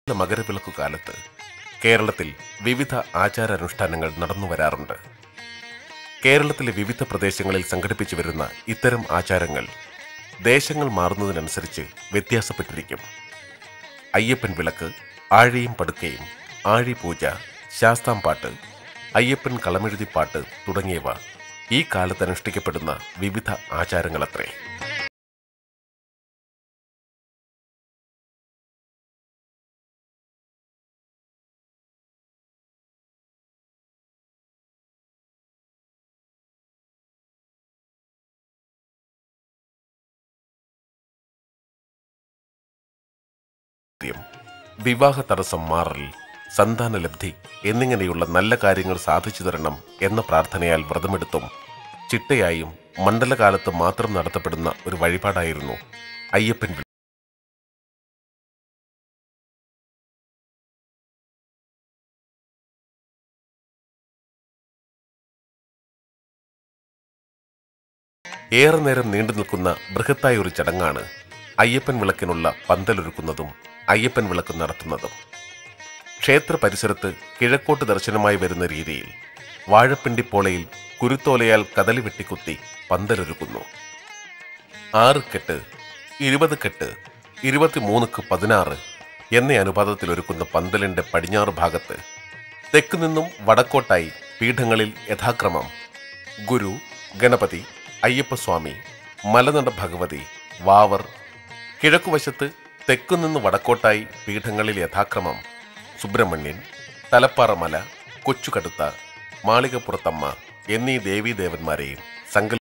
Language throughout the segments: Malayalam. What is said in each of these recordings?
മകരവിളക്കു കാലത്ത് കേരളത്തിൽ വിവിധ ആചാരാനുഷ്ഠാനങ്ങൾ നടന്നു വരാറുണ്ട് കേരളത്തിലെ വിവിധ പ്രദേശങ്ങളിൽ സംഘടിപ്പിച്ചു വരുന്ന ഇത്തരം ആചാരങ്ങൾ ദേശങ്ങൾ മാറുന്നതിനനുസരിച്ച് വ്യത്യാസപ്പെട്ടിരിക്കും അയ്യപ്പൻ വിളക്ക് ആഴിയും പടുക്കയും ആഴി പൂജ ശാസ്താംപാട്ട് അയ്യപ്പൻ കളമെഴുതിപ്പാട്ട് തുടങ്ങിയവ ഈ കാലത്ത് അനുഷ്ഠിക്കപ്പെടുന്ന വിവിധ ആചാരങ്ങളത്രേ ദാരിദ്ര്യം, വിവാഹ തടസ്സം മാറൽ സന്താനലബ്ധി എന്നിങ്ങനെയുള്ള നല്ല കാര്യങ്ങൾ സാധിച്ചു തരണം എന്ന പ്രാർത്ഥനയാൽ വ്രതമെടുത്തും ചിട്ടയായും മണ്ഡലകാലത്ത് മാത്രം നടത്തപ്പെടുന്ന ഒരു വഴിപാടായിരുന്നു അയ്യപ്പൻ വിളക്ക്. ഏറെ നേരം നീണ്ടു നിൽക്കുന്ന ബൃഹത്തായ ഒരു ചടങ്ങാണ് അയ്യപ്പൻ വിളക്കിനുള്ള പന്തലൊരുക്കുന്നതും അയ്യപ്പൻ വിളക്ക് നടത്തുന്നതും ക്ഷേത്ര പരിസരത്ത് കിഴക്കോട്ട് ദർശനമായി വരുന്ന രീതിയിൽ വാഴപ്പിണ്ടി പോളയിൽ കുരുത്തോലയാൽ കദളി വെട്ടിക്കുത്തി പന്തലൊരുക്കുന്നു ആറ് കെട്ട് ഇരുപത് കെട്ട് ഇരുപത്തിമൂന്നുക്ക് പതിനാറ് എന്ന അനുപാതത്തിൽ ഒരുക്കുന്ന പന്തലിന്റെ പടിഞ്ഞാറ് ഭാഗത്ത് തെക്ക് നിന്നും വടക്കോട്ടായി പീഠങ്ങളിൽ യഥാക്രമം ഗുരു ഗണപതി അയ്യപ്പസ്വാമി മലനട ഭഗവതി വാവർ കിഴക്കുവശത്ത് തെക്കുനിന്ന് വടക്കോട്ടായി പീഠങ്ങളിൽ യഥാക്രമം സുബ്രഹ്മണ്യൻ തലപ്പാറമല കൊച്ചുകടുത്ത മാളികപ്പുറത്തമ്മ എന്നീ ദേവീദേവന്മാരെയും സങ്കൽ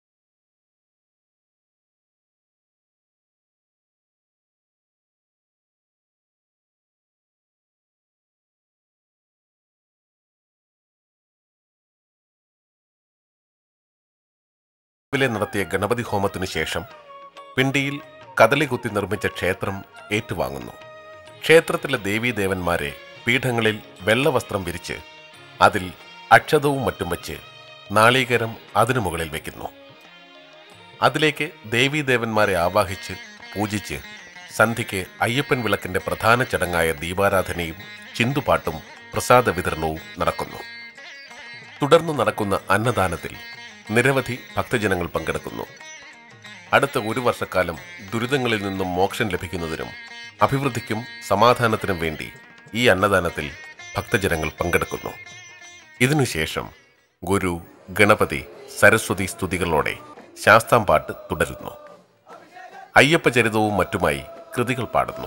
രാവിലെ നടത്തിയ ഗണപതി ഹോമത്തിനു ശേഷം പിണ്ടിയിൽ കദളി കുത്തി നിർമ്മിച്ച ക്ഷേത്രം ഏറ്റുവാങ്ങുന്നു ക്ഷേത്രത്തിലെ ദേവീദേവന്മാരെ പീഠങ്ങളിൽ വെള്ളവസ്ത്രം വിരിച്ച് അതിൽ അക്ഷതവും മറ്റും വച്ച് നാളീകരം അതിനു മുകളിൽ വയ്ക്കുന്നു അതിലേക്ക് ദേവീദേവന്മാരെ ആവാഹിച്ച് പൂജിച്ച് സന്ധ്യയ്ക്ക് അയ്യപ്പൻ വിളക്കിന്റെ പ്രധാന ചടങ്ങായ ദീപാരാധനയും ചിന്തുപാട്ടും പ്രസാദ വിതരണവും നടക്കുന്നു തുടർന്ന് നടക്കുന്ന അന്നദാനത്തിൽ നിരവധി ഭക്തജനങ്ങൾ പങ്കെടുക്കുന്നു അടുത്ത ഒരു വർഷക്കാലം ദുരിതങ്ങളിൽ നിന്നും മോക്ഷം ലഭിക്കുന്നതിനും അഭിവൃദ്ധിക്കും സമാധാനത്തിനും വേണ്ടി ഈ അന്നദാനത്തിൽ ഭക്തജനങ്ങൾ പങ്കെടുക്കുന്നു ഇതിനുശേഷം ഗുരു ഗണപതി സരസ്വതി സ്തുതികളോടെ ശാസ്താംപാട്ട് തുടരുന്നു അയ്യപ്പചരിതവും മറ്റുമായി കൃതികൾ പാടുന്നു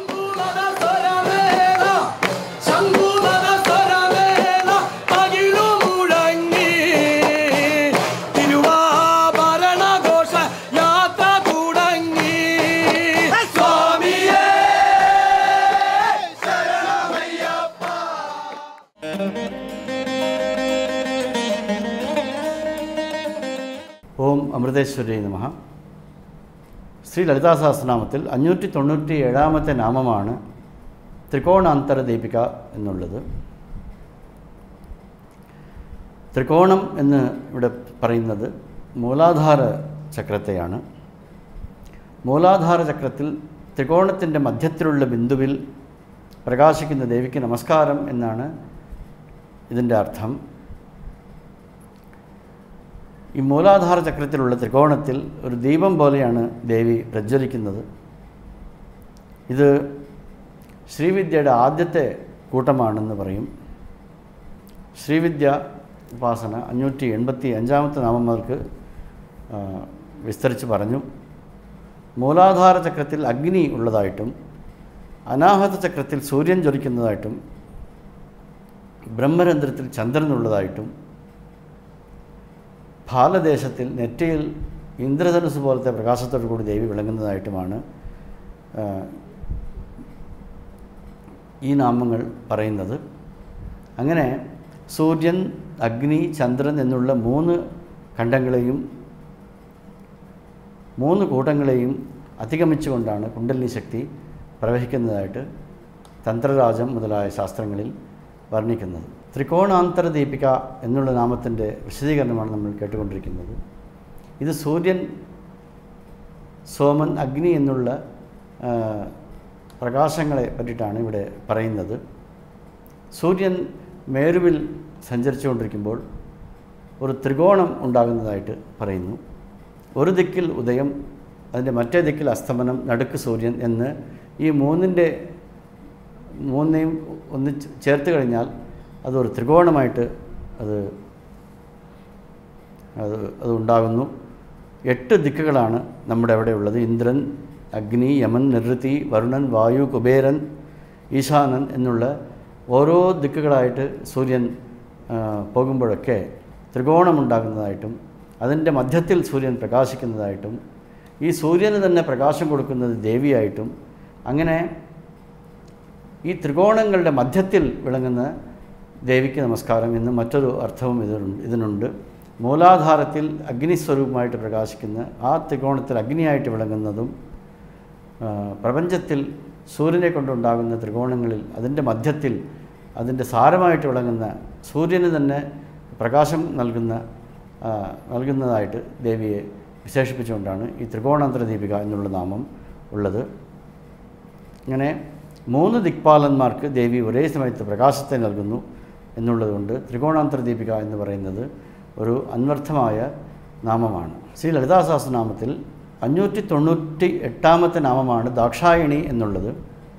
ശംഖുനാദ സ്വരമേള അകിലു മുഴങ്ങി തിരുവാഭരണഘോഷ യാത്ര തുടങ്ങി സ്വാമിയേ ഓം അമൃതേശ്വരി നമ ശ്രീ ലളിതാ സഹസ്രനാമത്തിൽ അഞ്ഞൂറ്റി തൊണ്ണൂറ്റി ഏഴാമത്തെ നാമമാണ് ത്രികോണാന്തര ദീപിക എന്നുള്ളത് ത്രികോണം എന്ന് ഇവിടെ പറയുന്നത് മൂലാധാര ചക്രത്തെയാണ് മൂലാധാര ചക്രത്തിൽ ത്രികോണത്തിൻ്റെ മധ്യത്തിലുള്ള ബിന്ദുവിൽ പ്രകാശിക്കുന്ന ദേവിക്ക് നമസ്കാരം എന്നാണ് ഇതിൻ്റെ അർത്ഥം ഈ മൂലാധാര ചക്രത്തിലുള്ള ത്രികോണത്തിൽ ഒരു ദീപം പോലെയാണ് ദേവി പ്രജ്വലിക്കുന്നത് ഇത് ശ്രീവിദ്യയുടെ ആദ്യത്തെ കൂട്ടമാണെന്ന് പറയും ശ്രീവിദ്യ ഉപാസന അഞ്ഞൂറ്റി എൺപത്തി അഞ്ചാമത്തെ നാമം മുതൽക്ക് ആ, വിസ്തരിച്ച് പറഞ്ഞു മൂലാധാര ചക്രത്തിൽ അഗ്നി ഉള്ളതായിട്ടും അനാഹത ചക്രത്തിൽ സൂര്യൻ ജ്വലിക്കുന്നതായിട്ടും ബ്രഹ്മരന്ധ്രത്തിൽ ചന്ദ്രൻ ഉള്ളതായിട്ടും ഭാലദേശത്തിൽ നെറ്റിയിൽ ഇന്ദ്രധനുസ് പോലത്തെ പ്രകാശത്തോടു കൂടി ദേവി വിളങ്ങുന്നതായിട്ടുമാണ് ആ, ഈ നാമങ്ങൾ പറയുന്നത് അങ്ങനെ സൂര്യൻ അഗ്നി ചന്ദ്രൻ എന്നുള്ള മൂന്ന് ഖണ്ഡങ്ങളെയും മൂന്ന് കൂട്ടങ്ങളെയും അതിഗമിച്ചുകൊണ്ടാണ് കുണ്ടലിനി ശക്തി പ്രവഹിക്കുന്നതായിട്ട് തന്ത്രരാജം മുതലായ ശാസ്ത്രങ്ങളിൽ വർണ്ണിക്കുന്നത് ത്രികോണാന്തര ദീപിക എന്നുള്ള നാമത്തിൻ്റെ വിശദീകരണമാണ് നമ്മൾ കേട്ടുകൊണ്ടിരിക്കുന്നത് ഇത് സൂര്യൻ സോമൻ അഗ്നി എന്നുള്ള ആ, പ്രകാശങ്ങളെ പറ്റിയിട്ടാണ് ഇവിടെ പറയുന്നത് സൂര്യൻ മേരുവിൽ സഞ്ചരിച്ചുകൊണ്ടിരിക്കുമ്പോൾ ഒരു ത്രികോണം ഉണ്ടാകുന്നതായിട്ട് പറയുന്നു ഒരു ദിക്കിൽ ഉദയം അതിൻ്റെ മറ്റേ ദിക്കിൽ അസ്തമനം നടുക്ക് സൂര്യൻ എന്ന് ഈ മൂന്നിൻ്റെ മൂന്നിനെയും ഒന്ന് ചേർത്ത് കഴിഞ്ഞാൽ അതൊരു ത്രികോണമായിട്ട് അത് അത് അത് ഉണ്ടാകുന്നു എട്ട് ദിക്കുകളാണ് നമ്മുടെ അവിടെ ഉള്ളത് ഇന്ദ്രൻ അഗ്നി യമൻ നിവൃത്തി വരുണൻ വായു കുബേരൻ ഈശാനൻ എന്നുള്ള ഓരോ ദിക്കുകളായിട്ട് സൂര്യൻ ആ, പോകുമ്പോഴൊക്കെ ത്രികോണമുണ്ടാകുന്നതായിട്ടും അതിൻ്റെ മധ്യത്തിൽ സൂര്യൻ പ്രകാശിക്കുന്നതായിട്ടും ഈ സൂര്യന് തന്നെ പ്രകാശം കൊടുക്കുന്നത് ദേവിയായിട്ടും അങ്ങനെ ഈ ത്രികോണങ്ങളുടെ മധ്യത്തിൽ വിളങ്ങുന്ന ദേവിക്ക് നമസ്കാരം എന്ന് മറ്റൊരു അർത്ഥവും ഇതിനുണ്ട് ഇതിനുണ്ട് മൂലാധാരത്തിൽ അഗ്നിസ്വരൂപമായിട്ട് പ്രകാശിക്കുന്ന ആ ത്രികോണത്തിൽ അഗ്നിയായിട്ട് വിളങ്ങുന്നതും ആ, പ്രപഞ്ചത്തിൽ സൂര്യനെ കൊണ്ടുണ്ടാകുന്ന ത്രികോണങ്ങളിൽ അതിൻ്റെ മധ്യത്തിൽ അതിൻ്റെ സാരമായിട്ട് വിളങ്ങുന്ന സൂര്യന് തന്നെ പ്രകാശം നൽകുന്ന ആ, നൽകുന്നതായിട്ട് ദേവിയെ വിശേഷിപ്പിച്ചുകൊണ്ടാണ് ഈ ത്രികോണാന്തര ദീപിക എന്നുള്ള നാമം ഉള്ളത് ഇങ്ങനെ മൂന്ന് ദിക്പാലന്മാർക്ക് ദേവി ഒരേ സമയത്ത് പ്രകാശത്തെ നൽകുന്നു എന്നുള്ളതുകൊണ്ട് ത്രികോണാന്തര ദീപിക എന്ന് പറയുന്നത് ഒരു അന്വർത്ഥമായ നാമമാണ് ശ്രീ ലളിതാ സഹസ്രനാമത്തിൽ അഞ്ഞൂറ്റി തൊണ്ണൂറ്റി എട്ടാമത്തെ നാമമാണ് ദാക്ഷായണി എന്നുള്ളത്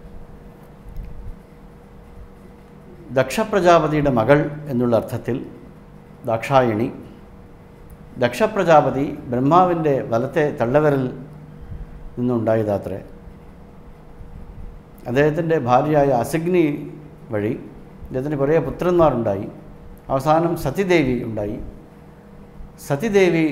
ദക്ഷപ്രജാപതിയുടെ മകൾ എന്നുള്ള അർത്ഥത്തിൽ ദാക്ഷായണി ദക്ഷപ്രജാപതി ബ്രഹ്മാവിൻ്റെ വലത്തെ തള്ളവിരൽ നിന്നുണ്ടായതാത്രേ അദ്ദേഹത്തിൻ്റെ ഭാര്യയായ അസിഗ്നി വഴി അദ്ദേഹത്തിന് കുറേ പുത്രന്മാരുണ്ടായി അവസാനം സതിദേവി ഉണ്ടായി സതിദേവി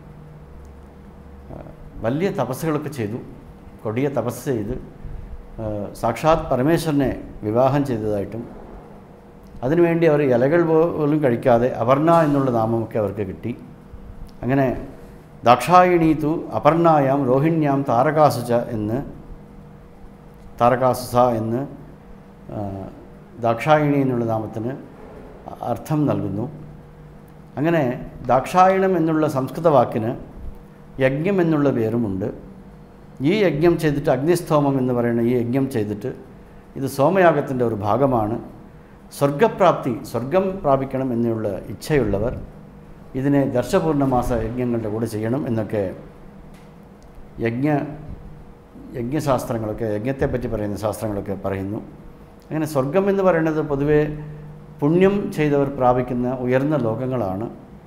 ആ, വലിയ തപസ്സുകളൊക്കെ ചെയ്തു കൊടിയ തപസ് ചെയ്ത് ആ, സാക്ഷാത് പരമേശ്വരനെ വിവാഹം ചെയ്തതായിട്ടും അതിനുവേണ്ടി അവർ ഇലകൾ പോലും കഴിക്കാതെ അപർണ എന്നുള്ള നാമമൊക്കെ അവർക്ക് കിട്ടി അങ്ങനെ ദാക്ഷായണീതു അപർണായാം രോഹിണ്യാം താരകാസുച എന്ന് താരകാസുസ എന്ന് ആ, ദാക്ഷായണി എന്നുള്ള നാമത്തിന് അർത്ഥം നൽകുന്നു അങ്ങനെ ദാക്ഷായണം എന്നുള്ള സംസ്കൃത വാക്കിന് യജ്ഞം എന്നുള്ള പേരുമുണ്ട് ഈ യജ്ഞം ചെയ്തിട്ട് അഗ്നിസ്തോമം എന്ന് പറയുന്ന ഈ യജ്ഞം ചെയ്തിട്ട് ഇത് സോമയാഗത്തിൻ്റെ ഒരു ഭാഗമാണ് സ്വർഗപ്രാപ്തി സ്വർഗം പ്രാപിക്കണം എന്നുള്ള ഇച്ഛയുള്ളവർ ഇതിനെ ദർശപൂർണ്ണമാസ യജ്ഞങ്ങളുടെ കൂടെ ചെയ്യണം എന്നൊക്കെ യജ്ഞ യജ്ഞശാസ്ത്രങ്ങളൊക്കെ യജ്ഞത്തെപ്പറ്റി പറയുന്ന ശാസ്ത്രങ്ങളൊക്കെ പറയുന്നു അങ്ങനെ സ്വർഗം എന്ന് പറയുന്നത് പൊതുവെ പുണ്യം ചെയ്തവർ പ്രാപിക്കുന്ന ഉയർന്ന ലോകങ്ങളാണ്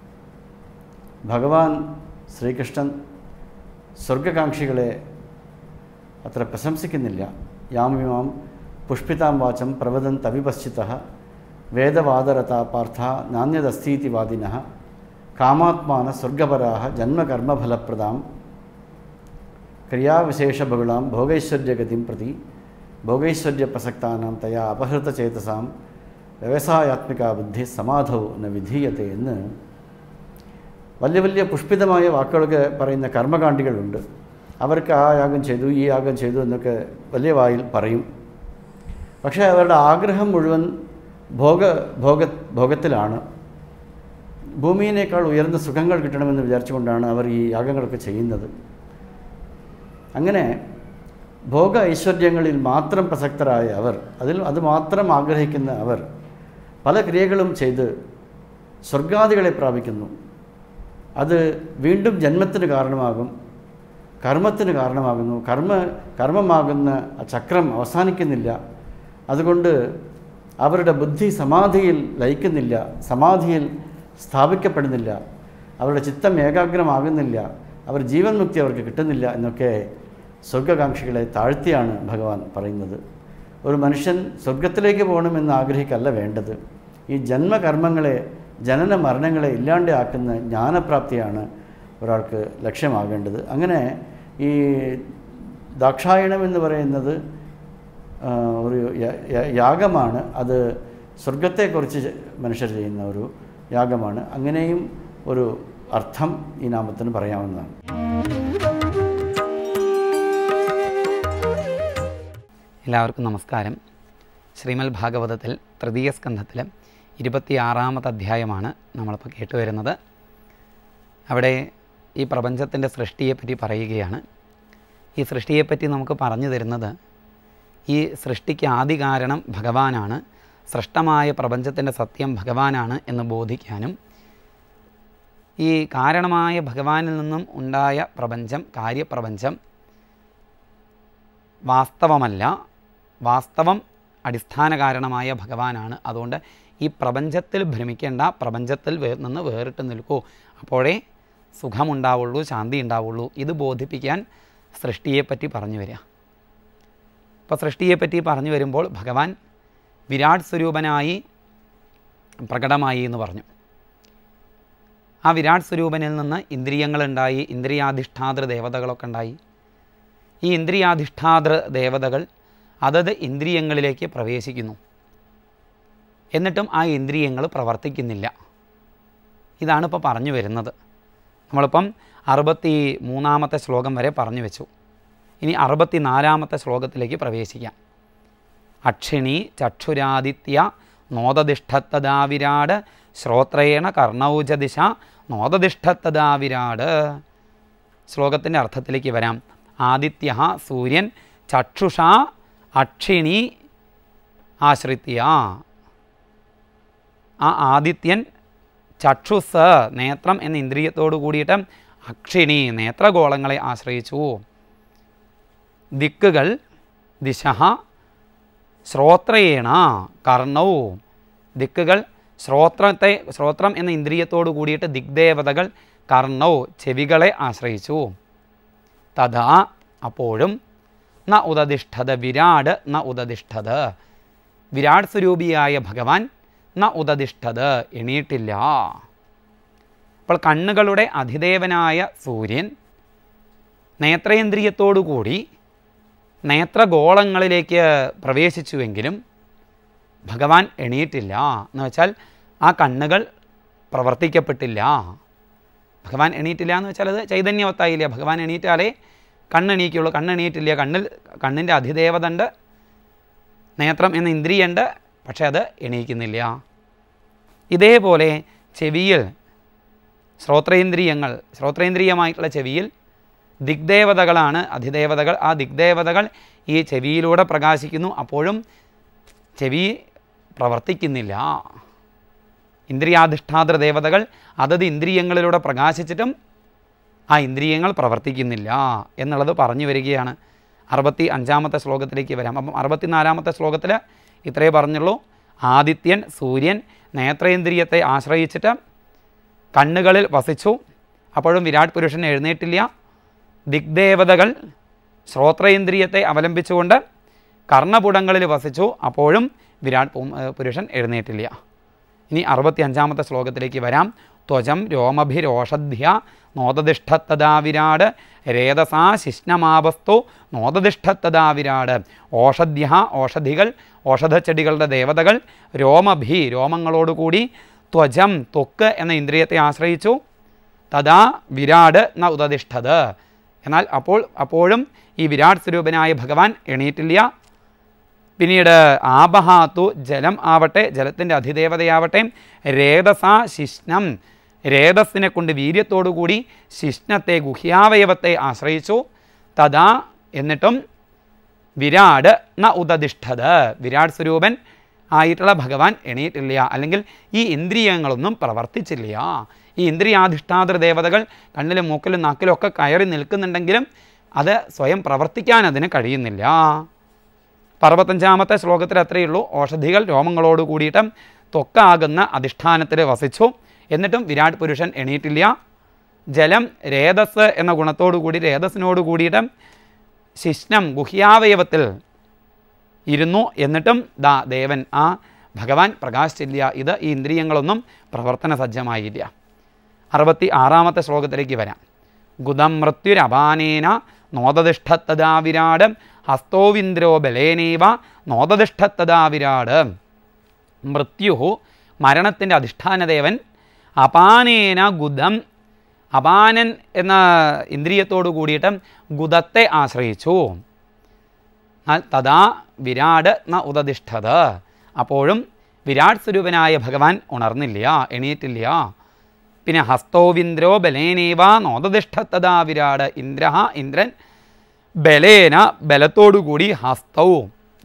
ഭഗവാൻ ശ്രീകൃഷ്ണൻ സ്വർഗകാംക്ഷികളെ അത്ര പ്രശംസിക്കുന്നില്ല യാമിമാം പുഷ്പിതാം വാചം പ്രവദൻ തവിപശ്ചിത വേദവാദരത പാർത്ഥ നാണ്യദസ്തീതി വാദിന കാമാത്മാന സ്വർഗപരാ ജന്മകർമ്മഫലപ്രദാം ക്രിയാവിശേഷബഹുളാം ഭോഗൈശ്വര്യഗതിം പ്രതി ഭോഗൈശ്വര്യപ്രസക്താനാം തയാ അപഹൃതചേതസാം വ്യവസായാത്മിക ബുദ്ധി സമാധൗ ന വിധീയത്തെ എന്ന് വലിയ വലിയ പുഷ്പിതമായ വാക്കുകളൊക്കെ പറയുന്ന കർമ്മകാണ്ഡികളുണ്ട് അവർക്ക് ആ യാഗം ചെയ്തു ഈ യാഗം ചെയ്തു എന്നൊക്കെ വലിയ വായിൽ പറയും പക്ഷേ അവരുടെ ആഗ്രഹം മുഴുവൻ ഭോഗ ഭോഗ ഭോഗത്തിലാണ് ഭൂമിയിനേക്കാൾ ഉയർന്ന സുഖങ്ങൾ കിട്ടണമെന്ന് വിചാരിച്ചുകൊണ്ടാണ് അവർ ഈ യാഗങ്ങളൊക്കെ ചെയ്യുന്നത് അങ്ങനെ ഭോഗ ഐശ്വര്യങ്ങളിൽ മാത്രം പ്രസക്തരായ അവർ അതിൽ അത് മാത്രം ആഗ്രഹിക്കുന്ന അവർ പല ക്രിയകളും ചെയ്ത് സ്വർഗാദികളെ പ്രാപിക്കുന്നു അത് വീണ്ടും ജന്മത്തിന് കാരണമാകും കർമ്മത്തിന് കാരണമാകുന്നു കർമ്മ കർമ്മമാകുന്ന ആ ചക്രം അവസാനിക്കുന്നില്ല അതുകൊണ്ട് അവരുടെ ബുദ്ധി സമാധിയിൽ ലയിക്കുന്നില്ല സമാധിയിൽ സ്ഥാപിക്കപ്പെടുന്നില്ല അവരുടെ ചിത്തം ഏകാഗ്രമാകുന്നില്ല അവർ ജീവൻ മുക്തി അവർക്ക് കിട്ടുന്നില്ല എന്നൊക്കെ സ്വർഗകാംക്ഷികളെ താഴ്ത്തിയാണ് ഭഗവാൻ പറയുന്നത് ഒരു മനുഷ്യൻ സ്വർഗത്തിലേക്ക് പോകണമെന്ന് ആഗ്രഹിക്കല്ല വേണ്ടത് ഈ ജന്മകർമ്മങ്ങളെ ജനന മരണങ്ങളെ ഇല്ലാണ്ടാക്കുന്ന ജ്ഞാനപ്രാപ്തിയാണ് ഒരാൾക്ക് ലക്ഷ്യമാകേണ്ടത് അങ്ങനെ ഈ ദാക്ഷായണം എന്ന് പറയുന്നത് ആ, ഒരു യ- യ- യാഗമാണ് അത് സ്വർഗത്തെക്കുറിച്ച് മനുഷ്യർ ചെയ്യുന്ന ഒരു യാഗമാണ് അങ്ങനെയും ഒരു അർത്ഥം ഈ നാമത്തിന് പറയാവുന്നതാണ് എല്ലാവർക്കും നമസ്കാരം ശ്രീമൽ ഭാഗവതത്തിൽ തൃതീയ സ്കന്ധത്തിൽ ഇരുപത്തിയാറാമത്തെ അധ്യായമാണ് നമ്മളിപ്പോൾ കേട്ടുവരുന്നത് അവിടെ ഈ പ്രപഞ്ചത്തിൻ്റെ സൃഷ്ടിയെപ്പറ്റി പറയുകയാണ് ഈ സൃഷ്ടിയെപ്പറ്റി നമുക്ക് പറഞ്ഞു തരുന്നത് ഈ സൃഷ്ടിക്ക് ആദി കാരണം ഭഗവാനാണ് സൃഷ്ടമായ പ്രപഞ്ചത്തിൻ്റെ സത്യം ഭഗവാനാണ് എന്ന് ബോധിക്കാനും ഈ കാരണമായ ഭഗവാനിൽ നിന്നും ഉണ്ടായ പ്രപഞ്ചം കാര്യപ്രപഞ്ചം വാസ്തവമല്ല വാസ്തവം അടിസ്ഥാന കാരണമായ ഭഗവാനാണ് അതുകൊണ്ട് ഈ പ്രപഞ്ചത്തിൽ ഭ്രമിക്കേണ്ട പ്രപഞ്ചത്തിൽ വേ നിന്ന് വേറിട്ട് നിൽക്കൂ അപ്പോഴേ സുഖമുണ്ടാവുള്ളൂ ശാന്തി ഉണ്ടാവുള്ളൂ ഇത് ബോധിപ്പിക്കാൻ സൃഷ്ടിയെപ്പറ്റി പറഞ്ഞു വരിക അപ്പോൾ സൃഷ്ടിയെപ്പറ്റി പറഞ്ഞു വരുമ്പോൾ ഭഗവാൻ വിരാട് സ്വരൂപനായി പ്രകടമായി എന്ന് പറഞ്ഞു ആ വിരാട് സ്വരൂപനിൽ നിന്ന് ഇന്ദ്രിയങ്ങളുണ്ടായി ഇന്ദ്രിയാധിഷ്ഠാതൃ ദേവതകളൊക്കെ ഉണ്ടായി ഈ ഇന്ദ്രിയാധിഷ്ഠാതൃ ദേവതകൾ അതത് ഇന്ദ്രിയങ്ങളിലേക്ക് പ്രവേശിക്കുന്നു എന്നിട്ടും ആ ഇന്ദ്രിയങ്ങൾ പ്രവർത്തിക്കുന്നില്ല ഇതാണ് ഇപ്പോൾ പറഞ്ഞു വരുന്നത് നമ്മളിപ്പം അറുപത്തി മൂന്നാമത്തെ ശ്ലോകം വരെ പറഞ്ഞു വെച്ചു ഇനി അറുപത്തി നാലാമത്തെ ശ്ലോകത്തിലേക്ക് പ്രവേശിക്കാം അക്ഷിണി ചക്ഷുരാദിത്യ നോദതിഷ്ഠത്തദാവിരാട് ശ്രോത്രേണ കർണൗജദിശ നോദതിഷ്ഠത്തദാവിരാട് ശ്ലോകത്തിൻ്റെ അർത്ഥത്തിലേക്ക് വരാം ആദിത്യ സൂര്യൻ ചക്ഷുഷ അക്ഷിണി ആശ്രിത്യ ആ ആദിത്യൻ ചക്ഷുസ് നേത്രം എന്ന ഇന്ദ്രിയത്തോടു കൂടിയിട്ട് അക്ഷിണി നേത്രഗോളങ്ങളെ ആശ്രയിച്ചു ദിക്കുകൾ ദിശ ശ്രോത്രയേണ കർണവും ദിക്കുകൾ ശ്രോത്രത്തെ ശ്രോത്രം എന്ന ഇന്ദ്രിയത്തോടു കൂടിയിട്ട് ദിഗ്ദേവതകൾ കർണൗ ചെവികളെ ആശ്രയിച്ചു തഥാ അപ്പോഴും ന ഉദതിഷ്ഠത വിരാട് ന ഉദതിഷ്ഠത വിരാട് സ്വരൂപിയായ ഭഗവാൻ ന ഉദതിഷ്ഠത എണീട്ടില്ല അപ്പോൾ കണ്ണുകളുടെ അധിദേവനായ സൂര്യൻ നേത്രേന്ദ്രിയത്തോടുകൂടി നേത്രഗോളങ്ങളിലേക്ക് പ്രവേശിച്ചുവെങ്കിലും ഭഗവാൻ എണീറ്റില്ല എന്ന് വെച്ചാൽ ആ കണ്ണുകൾ പ്രവർത്തിക്കപ്പെട്ടില്ല ഭഗവാൻ എണീറ്റില്ല എന്ന് വെച്ചാൽ അത് ചൈതന്യവത്തായില്ല ഭഗവാൻ എണീറ്റാലേ കണ്ണെണീക്കുള്ളൂ കണ്ണെണീറ്റില്ല കണ്ണിൽ കണ്ണിൻ്റെ അധിദേവത ഉണ്ട് നേത്രം എന്ന ഇന്ദ്രിയുണ്ട് പക്ഷേ അത് എണീക്കുന്നില്ല ഇതേപോലെ ചെവിയിൽ ശ്രോത്രേന്ദ്രിയങ്ങൾ ശ്രോത്രേന്ദ്രിയമായിട്ടുള്ള ചെവിയിൽ ദിഗ്ദേവതകളാണ് അധിദേവതകൾ ആ ദിഗ്ദേവതകൾ ഈ ചെവിയിലൂടെ പ്രകാശിക്കുന്നു അപ്പോഴും ചെവി പ്രവർത്തിക്കുന്നില്ല ഇന്ദ്രിയാധിഷ്ഠാതൃ ദേവതകൾ അതത് ഇന്ദ്രിയങ്ങളിലൂടെ പ്രകാശിച്ചിട്ടും ആ ഇന്ദ്രിയങ്ങൾ പ്രവർത്തിക്കുന്നില്ല എന്നുള്ളത് പറഞ്ഞു വരികയാണ് അറുപത്തി അഞ്ചാമത്തെ ശ്ലോകത്തിലേക്ക് വരാം അപ്പം അറുപത്തിനാലാമത്തെ ശ്ലോകത്തിൽ ഇത്രയേ പറഞ്ഞുള്ളൂ ആദിത്യൻ സൂര്യൻ നേത്രേന്ദ്രിയത്തെ ആശ്രയിച്ചിട്ട് കണ്ണുകളിൽ വസിച്ചു അപ്പോഴും വിരാട് പുരുഷൻ എഴുന്നേറ്റില്ല ദിഗ്ദേവതകൾ ശ്രോത്രേന്ദ്രിയത്തെ അവലംബിച്ചുകൊണ്ട് കർണപുടങ്ങളിൽ വസിച്ചു അപ്പോഴും വിരാട് പു- ഏ, പുരുഷൻ എഴുന്നേറ്റില്ല ഇനി അറുപത്തി അഞ്ചാമത്തെ ശ്ലോകത്തിലേക്ക് വരാം ത്വചം രോമഭിരോഷധ്യ നോദതിഷ്ഠത്തതാ വിരാട് രേതസാ ശിഷ്ണമാപസ്തു നോദതിഷ്ഠത്തതാ വിരാട് ഓഷധ്യ ഓഷധികൾ ഓഷധച്ചെടികളുടെ ദേവതകൾ രോമഭി രോമങ്ങളോടുകൂടി ത്വജം ത്വക്ക് എന്ന ഇന്ദ്രിയത്തെ ആശ്രയിച്ചു തഥാ വിരാട് ന ഉദതിഷ്ഠത് എന്നാൽ അപ്പോൾ അപ്പോഴും ഈ വിരാട് സ്വരൂപനായ ഭഗവാൻ എണീറ്റില്ല പിന്നീട് ആബഹാത്തു ജലം ആവട്ടെ ജലത്തിൻ്റെ അധിദേവതയാവട്ടെ രേതസ ശിഷ്ണം രേതസ്സിനെ കൊണ്ട് വീര്യത്തോടുകൂടി ശിഷ്ണത്തെ ഗുഹ്യാവയവത്തെ ആശ്രയിച്ചു തഥാ എന്നിട്ടും വിരാട് ന ഉദതിഷ്ഠത് വിരാട് സ്വരൂപൻ ആയിട്ടുള്ള ഭഗവാൻ എണീറ്റില്ല അല്ലെങ്കിൽ ഈ ഇന്ദ്രിയങ്ങളൊന്നും പ്രവർത്തിച്ചില്ല ഈ ഇന്ദ്രിയാധിഷ്ഠാതൃ ദേവതകൾ കണ്ണിലും മൂക്കിലും നാക്കിലും ഒക്കെ കയറി നിൽക്കുന്നുണ്ടെങ്കിലും അത് സ്വയം പ്രവർത്തിക്കാൻ അതിന് കഴിയുന്നില്ല അറുപത്തഞ്ചാമത്തെ ശ്ലോകത്തിൽ അത്രയേ ഉള്ളൂ ഓഷധികൾ രോമങ്ങളോട് കൂടിയിട്ട് ത്വക്കാകുന്ന അധിഷ്ഠാനത്തിൽ വസിച്ചു എന്നിട്ടും വിരാട് പുരുഷൻ എണീറ്റില്ല ജലം രേതസ് എന്ന ഗുണത്തോടു കൂടി രേതസ്സിനോട് കൂടിയിട്ട് ശിഷ്ണം ഗുഹ്യാവയവത്തിൽ ഇരുന്നു എന്നിട്ടും ദാ ദേവൻ ആ ഭഗവാൻ പ്രകാശിച്ചില്ല ഇത് ഈ ഇന്ദ്രിയങ്ങളൊന്നും പ്രവർത്തന സജ്ജമായില്ല അറുപത്തി ആറാമത്തെ ശ്ലോകത്തിലേക്ക് വരാം ഗുദം മൃത്യുരപാനേന നോദതിഷ്ഠത്തതാ വിരാട് ഹസ്തോവിന്ദ്രോ ബലേനേവ നോദതിഷ്ഠത്തതാ വിരാട് മൃത്യു മരണത്തിൻ്റെ അധിഷ്ഠാനദേവൻ അപാനേന ഗുദം അപാനൻ എന്ന ഇന്ദ്രിയത്തോടു കൂടിയിട്ട് ഗുദത്തെ ആശ്രയിച്ചു എന്നാൽ തഥാ വിരാട് ന ഉദതിഷ്ഠത അപ്പോഴും വിരാട് സ്വരൂപനായ ഭഗവാൻ ഉണർന്നില്ല എണീറ്റില്ല പിന്നെ ഹസ്തോവിന്ദ്രോ ബലേനേവ നോദതിഷ്ഠത്തതാ വിരാട് ഇന്ദ്ര ഇന്ദ്രൻ ബലേന ബലത്തോടുകൂടി ഹസ്തവും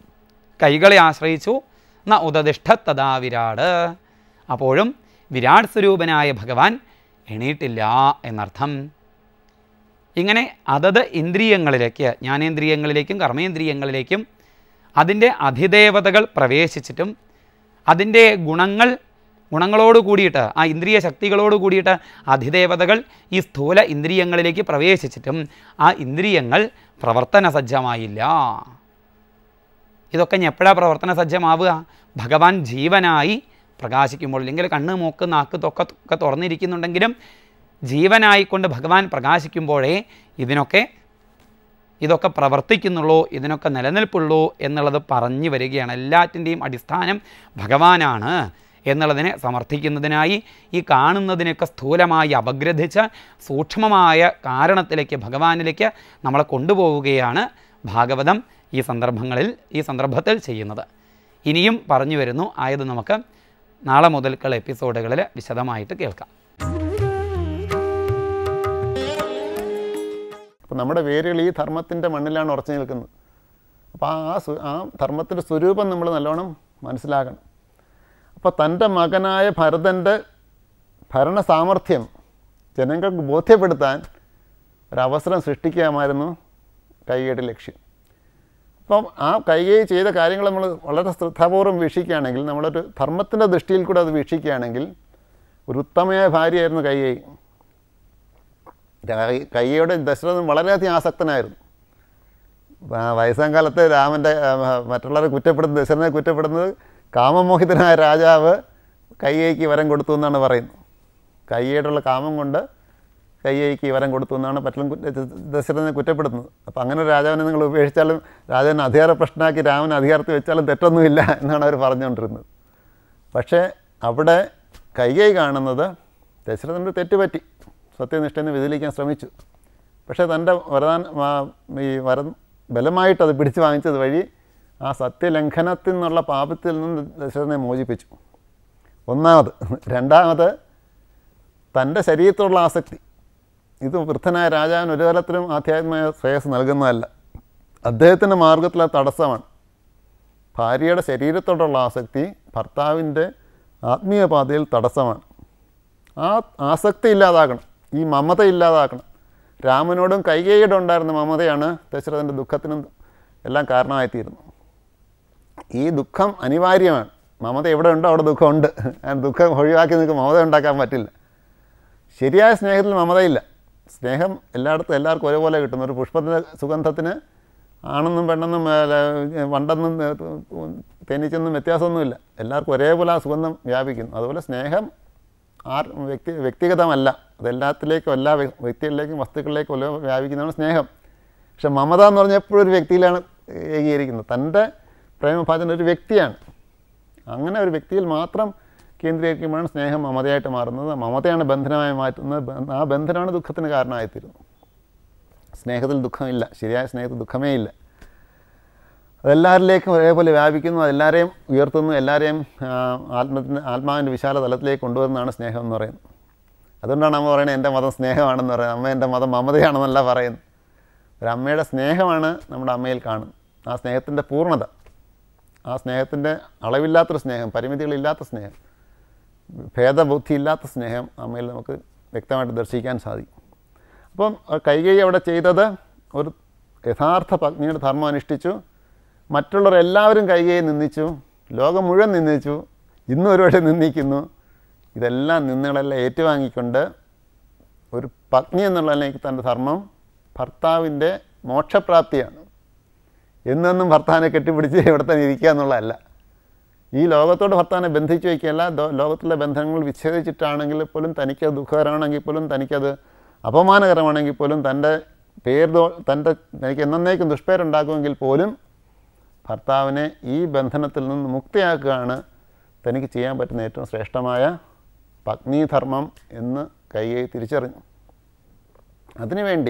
കൈകളെ ആശ്രയിച്ചു ന ഉദതിഷ്ഠ തഥാ വിരാട് അപ്പോഴും വിരാട് സ്വരൂപനായ ഭഗവാൻ എണീട്ടില്ല എന്നർത്ഥം ഇങ്ങനെ അതത് ഇന്ദ്രിയങ്ങളിലേക്ക് ജ്ഞാനേന്ദ്രിയങ്ങളിലേക്കും കർമ്മേന്ദ്രിയങ്ങളിലേക്കും അതിൻ്റെ അധിദേവതകൾ പ്രവേശിച്ചിട്ടും അതിൻ്റെ ഗുണങ്ങൾ ഗുണങ്ങളോട് കൂടിയിട്ട് ആ ഇന്ദ്രിയ ശക്തികളോട് കൂടിയിട്ട് അധിദേവതകൾ ഈ സ്ഥൂല ഇന്ദ്രിയങ്ങളിലേക്ക് പ്രവേശിച്ചിട്ടും ആ ഇന്ദ്രിയങ്ങൾ പ്രവർത്തന സജ്ജമായില്ല ഇതൊക്കെ ഇനി എപ്പോഴാണ് പ്രവർത്തന സജ്ജമാവുക ഭഗവാൻ ജീവനായി പ്രകാശിക്കുമ്പോൾ അല്ലെങ്കിൽ കണ്ണ് മൂക്ക് നാക്ക് തൊക്കെ ഒക്കെ തുറന്നിരിക്കുന്നുണ്ടെങ്കിലും ജീവനായിക്കൊണ്ട് ഭഗവാൻ പ്രകാശിക്കുമ്പോഴേ ഇതിനൊക്കെ ഇതൊക്കെ പ്രവർത്തിക്കുന്നുള്ളൂ ഇതിനൊക്കെ നിലനിൽപ്പുള്ളൂ എന്നുള്ളത് പറഞ്ഞു വരികയാണ് എല്ലാറ്റിൻ്റെയും അടിസ്ഥാനം ഭഗവാനാണ് എന്നുള്ളതിനെ സമർത്ഥിക്കുന്നതിനായി ഈ കാണുന്നതിനൊക്കെ സ്ഥൂലമായി അപഗ്രഥിച്ച് സൂക്ഷ്മമായ കാരണത്തിലേക്ക് ഭഗവാനിലേക്ക് നമ്മളെ കൊണ്ടുപോവുകയാണ് ഭാഗവതം ഈ സന്ദർഭങ്ങളിൽ ഈ സന്ദർഭത്തിൽ ചെയ്യുന്നത് ഇനിയും പറഞ്ഞു വരുന്നു ആയത് നമുക്ക് നാളെ മുതൽക്കുള്ള എപ്പിസോഡുകളിൽ വിശദമായിട്ട് കേൾക്കാം അപ്പോൾ നമ്മുടെ വേരുകൾ ഈ ധർമ്മത്തിൻ്റെ മണ്ണിലാണ് ഉറച്ചു നിൽക്കുന്നത് അപ്പോൾ ആ സ്വ- ആ ധർമ്മത്തിൻ്റെ സ്വരൂപം നമ്മൾ നല്ലോണം മനസ്സിലാക്കണം അപ്പോൾ തൻ്റെ മകനായ ഭരതൻ്റെ ഭരണ സാമർഥ്യം ജനങ്ങൾക്ക് ബോധ്യപ്പെടുത്താൻ ഒരവസരം സൃഷ്ടിക്കാമായിരുന്നു കൈകേട്ട് ലക്ഷ്യം അപ്പം ആ കൈകൈ ചെയ്ത കാര്യങ്ങൾ നമ്മൾ വളരെ ശ്രദ്ധാപൂർവ്വം വീക്ഷിക്കുകയാണെങ്കിൽ നമ്മളൊരു ധർമ്മത്തിൻ്റെ ദൃഷ്ടിയിൽ കൂടെ അത് വീക്ഷിക്കുകയാണെങ്കിൽ ഒരു ഉത്തമയായ ഭാര്യയായിരുന്നു കൈകൈ രാ- കയ്യോട് ദശരഥൻ വളരെയധികം ആസക്തനായിരുന്നു ആ വയസ്സാം കാലത്ത് രാമൻ്റെ ആ, മറ്റുള്ളവരെ കുറ്റപ്പെടുന്നത് ദശരഥനെ കുറ്റപ്പെടുന്നത് കാമമോഹിതനായ രാജാവ് കയ്യേക്ക് വരം കൊടുത്തു എന്നാണ് പറയുന്നത് കയ്യേടുള്ള കാമം കൊണ്ട് കയ്യേക്ക് വരം കൊടുത്തു എന്നാണ് പറ്റും ദശരഥനെ കുറ്റപ്പെടുത്തുന്നത് അപ്പോൾ അങ്ങനെ ഒരു രാജാവിനെ നിങ്ങൾ ഉപേക്ഷിച്ചാലും രാജാവിനെ അധികാര പ്രശ്നമാക്കി രാമൻ അധികാരത്തിൽ വെച്ചാലും തെറ്റൊന്നുമില്ല എന്നാണ് അവർ പറഞ്ഞുകൊണ്ടിരുന്നത് പക്ഷേ അവിടെ കൈകൈ കാണുന്നത് ദശരഥൻ്റെ തെറ്റുപറ്റി സത്യനിഷ്ഠനെ വ്യതിലിക്കാൻ ശ്രമിച്ചു പക്ഷേ തൻ്റെ വരദാൻ വാ- ഈ വരം ബലമായിട്ട് അത് പിടിച്ചു വാങ്ങിച്ചത് വഴി ആ സത്യലംഘനത്തിൽ നിന്നുള്ള പാപത്തിൽ നിന്ന് ദശരഥനെ മോചിപ്പിച്ചു ഒന്നാമത് രണ്ടാമത് തൻ്റെ ശരീരത്തോടുള്ള ആസക്തി ഇത് വൃദ്ധനായ രാജാവിന് ഒരു തരത്തിലും ആധ്യാത്മിക ശ്രേയസ് നൽകുന്നതല്ല അദ്ദേഹത്തിൻ്റെ മാർഗത്തിലെ തടസ്സമാണ് ഭാര്യയുടെ ശരീരത്തോടുള്ള ആസക്തി ഭർത്താവിൻ്റെ ആത്മീയ പാതയിൽ തടസ്സമാണ് ആ ആസക്തി ഇല്ലാതാക്കണം ഈ മമത ഇല്ലാതാക്കണം രാമനോടും കൈകേയോടും ഉണ്ടായിരുന്ന മമതയാണ് ദശരഥൻ്റെ ദുഃഖത്തിനും എല്ലാം കാരണമായിത്തീരുന്നത് ഈ ദുഃഖം അനിവാര്യമാണ് മമത എവിടെ ഉണ്ടോ അവിടെ ദുഃഖമുണ്ട് ആ ദുഃഖം ഒഴിവാക്കി നിങ്ങൾക്ക് മമത ഉണ്ടാക്കാൻ പറ്റില്ല ശരിയായ സ്നേഹത്തിൽ മമതയില്ല സ്നേഹം എല്ലായിടത്തും എല്ലാവർക്കും ഒരേപോലെ കിട്ടുന്നു ഒരു പുഷ്പത്തിൻ്റെ സുഗന്ധത്തിന് ആണെന്നും പെണ്ണെന്നും ഏ, വണ്ടെന്നും ഏ, തേനീച്ചെന്നും വ്യത്യാസമൊന്നുമില്ല എല്ലാവർക്കും ഒരേപോലെ ആ സുഗന്ധം വ്യാപിക്കുന്നു അതുപോലെ സ്നേഹം ആർ വ്യക്തി വ്യക്തിഗതമല്ല അതെല്ലാത്തിലേക്കും എല്ലാ വ്യ- വ്യക്തികളിലേക്കും വസ്തുക്കളിലേക്കും ഒരേ വ്യാപിക്കുന്നതാണ് സ്നേഹം പക്ഷെ മമത എന്ന് പറഞ്ഞാൽ എപ്പോഴും ഒരു വ്യക്തിയിലാണ് ഏകീകരിക്കുന്നത് തൻ്റെ പ്രേമഭാജന ഒരു വ്യക്തിയാണ് അങ്ങനെ ഒരു വ്യക്തിയിൽ മാത്രം കേന്ദ്രീകരിക്കുമ്പോഴാണ് സ്നേഹം മമതയായിട്ട് മാറുന്നത് മമതയാണ് ബന്ധനമായി മാറ്റുന്നത് ബ- ആ ബന്ധനമാണ് ദുഃഖത്തിന് കാരണമായിത്തീരുന്നത് സ്നേഹത്തിൽ ദുഃഖമില്ല ശരിയായ സ്നേഹത്തിൽ ദുഃഖമേ ഇല്ല അതെല്ലാവരിലേക്കും ഒരേപോലെ വ്യാപിക്കുന്നു അതെല്ലാവരെയും ഉയർത്തുന്നു എല്ലാവരെയും ആ, ആത്മത്തിൻ്റെ ആത്മാവിൻ്റെ വിശാല തലത്തിലേക്ക് കൊണ്ടുവരുന്നതാണ് സ്നേഹം എന്ന് പറയുന്നത് അതുകൊണ്ടാണ് അമ്മ പറയുന്നത് എൻ്റെ മതം സ്നേഹമാണെന്ന് പറയുന്നത് അമ്മ എൻ്റെ മതം മമതയാണെന്നല്ല പറയുന്നത് ഒരു അമ്മയുടെ സ്നേഹമാണ് നമ്മുടെ അമ്മയിൽ കാണുന്നത് ആ സ്നേഹത്തിൻ്റെ പൂർണ്ണത ആ സ്നേഹത്തിൻ്റെ അളവില്ലാത്തൊരു സ്നേഹം പരിമിതികളില്ലാത്ത സ്നേഹം ഭേദബുദ്ധി ഇല്ലാത്ത സ്നേഹം അമ്മയിൽ നമുക്ക് വ്യക്തമായിട്ട് ദർശിക്കാൻ സാധിക്കും അപ്പം കൈകൈ അവിടെ ചെയ്തത് ഒരു യഥാർത്ഥ പത്നിയുടെ ധർമ്മം അനുഷ്ഠിച്ചു മറ്റുള്ളവർ എല്ലാവരും കൈകൈയെ നിന്ദിച്ചു ലോകം മുഴുവൻ നിന്ദിച്ചു ഇന്നും ഒരുപക്ഷെ നിന്ദിക്കുന്നു ഇതെല്ലാം നിന്നുകളെല്ലാം ഏറ്റുവാങ്ങിക്കൊണ്ട് ഒരു പത്നി എന്നുള്ള നിലയ്ക്ക് തൻ്റെ ധർമ്മം ഭർത്താവിൻ്റെ മോക്ഷപ്രാപ്തിയാണ് എന്നെന്നും ഭർത്താവിനെ കെട്ടിപ്പിടിച്ച് ഇവിടെ തന്നെ ഇരിക്കുക എന്നുള്ളതല്ല ഈ ലോകത്തോട് ഭർത്താവിനെ ബന്ധിച്ച് വയ്ക്കുകയല്ല ദോ- ലോകത്തിലെ ബന്ധങ്ങൾ വിച്ഛേദിച്ചിട്ടാണെങ്കിൽ പോലും തനിക്കത് ദുഃഖകരമാണെങ്കിൽ പോലും തനിക്കത് അപമാനകരമാണെങ്കിൽ പോലും തൻ്റെ പേര് ദോ- തൻ്റെ തനിക്ക് എന്നേക്കും ദുഷ്പേരുണ്ടാക്കുമെങ്കിൽ പോലും ഭർത്താവിനെ ഈ ബന്ധനത്തിൽ നിന്ന് മുക്തിയാക്കുകയാണ് തനിക്ക് ചെയ്യാൻ പറ്റുന്ന ഏറ്റവും ശ്രേഷ്ഠമായ പത്നീധർമ്മം എന്ന് കൈകൈ തിരിച്ചറിഞ്ഞു അതിനുവേണ്ടി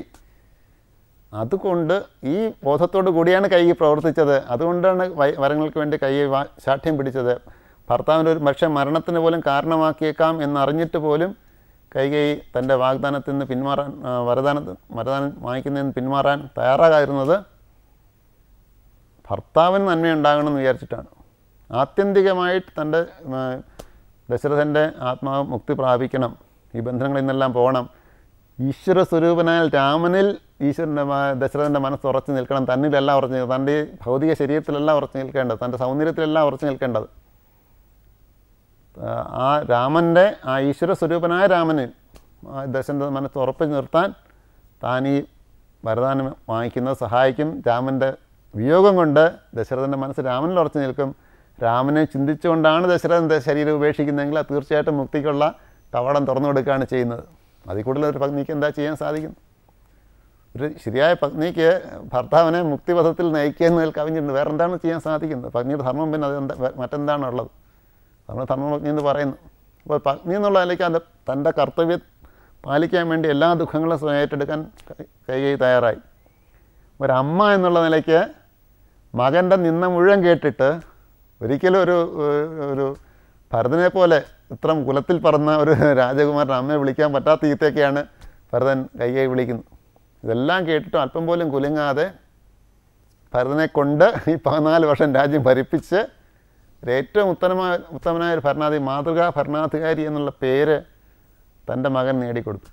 അതുകൊണ്ട് ഈ ബോധത്തോടു കൂടിയാണ് കൈ പ്രവർത്തിച്ചത് അതുകൊണ്ടാണ് വൈ വരങ്ങൾക്ക് വേണ്ടി കൈ വാ- ശാഠ്യം പിടിച്ചത് ഭർത്താവിൻ്റെ ഒരു പക്ഷേ മരണത്തിന് പോലും കാരണമാക്കിയേക്കാം എന്നറിഞ്ഞിട്ട് പോലും കൈകൈ തൻ്റെ വാഗ്ദാനത്തിൽ നിന്ന് പിന്മാറാൻ ആ, വരദാനത്തിൽ വരദാനം വാങ്ങിക്കുന്നതിൽ നിന്ന് പിന്മാറാൻ തയ്യാറാകാതിരുന്നത് ഭർത്താവിന് നന്മയുണ്ടാകണമെന്ന് വിചാരിച്ചിട്ടാണ് ആത്യന്തികമായിട്ട് തൻ്റെ ആ, ദശരഥൻ്റെ ആത്മാവ് മുക്തി പ്രാപിക്കണം ഈ ബന്ധനങ്ങളിൽ നിന്നെല്ലാം പോകണം ഈശ്വര സ്വരൂപനാൽ രാമനിൽ ഈശ്വരൻ്റെ മ- ദശരഥൻ്റെ മനസ്സ് ഉറച്ചു നിൽക്കണം തന്നിലെല്ലാം ഉറച്ചു നിൽക്കണം തൻ്റെ ഈ ഭൗതിക ശരീരത്തിലെല്ലാം ഉറച്ചു നിൽക്കേണ്ടത് തൻ്റെ സൗന്ദര്യത്തിലെല്ലാം ഉറച്ചു നിൽക്കേണ്ടത് ആ, ആ രാമൻ്റെ ആ ഈശ്വര സ്വരൂപനായ രാമനിൽ ആ ദശരഥ മനസ്സ് ഉറപ്പിച്ച് നിർത്താൻ താൻ ഈ വരദാനം വാങ്ങിക്കുന്നത് സഹായിക്കും രാമൻ്റെ വിയോഗം കൊണ്ട് ദശരഥൻ്റെ മനസ്സ് രാമനിൽ ഉറച്ചു നിൽക്കും രാമനെ ചിന്തിച്ചുകൊണ്ടാണ് ദശരഥൻ ദ- ശരീരം ഉപേക്ഷിക്കുന്നതെങ്കിൽ അത് തീർച്ചയായിട്ടും മുക്തിക്കുള്ള കവാടം തുറന്നു കൊടുക്കുകയാണ് ചെയ്യുന്നത് അതിൽ കൂടുതൽ ഒരു പത്നിക്ക് എന്താ ചെയ്യാൻ സാധിക്കും ഒരു ശരിയായ പത്നിക്ക് ഭർത്താവിനെ മുക്തിപഥത്തിൽ നയിക്കുക എന്നതിൽ കവിഞ്ഞിട്ടുണ്ട് വേറെ എന്താണ് ചെയ്യാൻ സാധിക്കുന്നത് പത്നിയുടെ ധർമ്മം പിന്നെ അത് എന്താ മറ്റെന്താണ് ഉള്ളത് നമ്മൾ ധർമ്മപത്നി എന്ന് പറയുന്നു അപ്പോൾ പത്നി എന്നുള്ള നിലയ്ക്ക് അത് തൻ്റെ കർത്തവ്യം പാലിക്കാൻ വേണ്ടി എല്ലാ ദുഃഖങ്ങളും സ്വയം ഏറ്റെടുക്കാൻ കൈ തയ്യാറായി ഒരമ്മ എന്നുള്ള നിലയ്ക്ക് മകൻ്റെ നിന്ന മുഴുവൻ കേട്ടിട്ട് ഒരിക്കലും ഒരു ഒരു ഭരതനെ പോലെ ഇത്ര കുലത്തിൽ പറന്ന ഒരു രാജകുമാരൻ അമ്മയെ വിളിക്കാൻ പറ്റാത്ത ഈത്തൊക്കെയാണ് ഭരതൻ കൈകൈ വിളിക്കുന്നത് ഇതെല്ലാം കേട്ടിട്ടും അല്പം പോലും കുലുങ്ങാതെ ഭരതനെ കൊണ്ട് ഈ പതിനാല് വർഷം രാജ്യം ഭരിപ്പിച്ച് ഒരു ഏറ്റവും ഉത്തമമായ ഉത്തമനായ ഒരു ഭരണാധി മാതൃകാ ഭരണാധികാരി എന്നുള്ള പേര് തൻ്റെ മകൻ നേടിക്കൊടുത്തു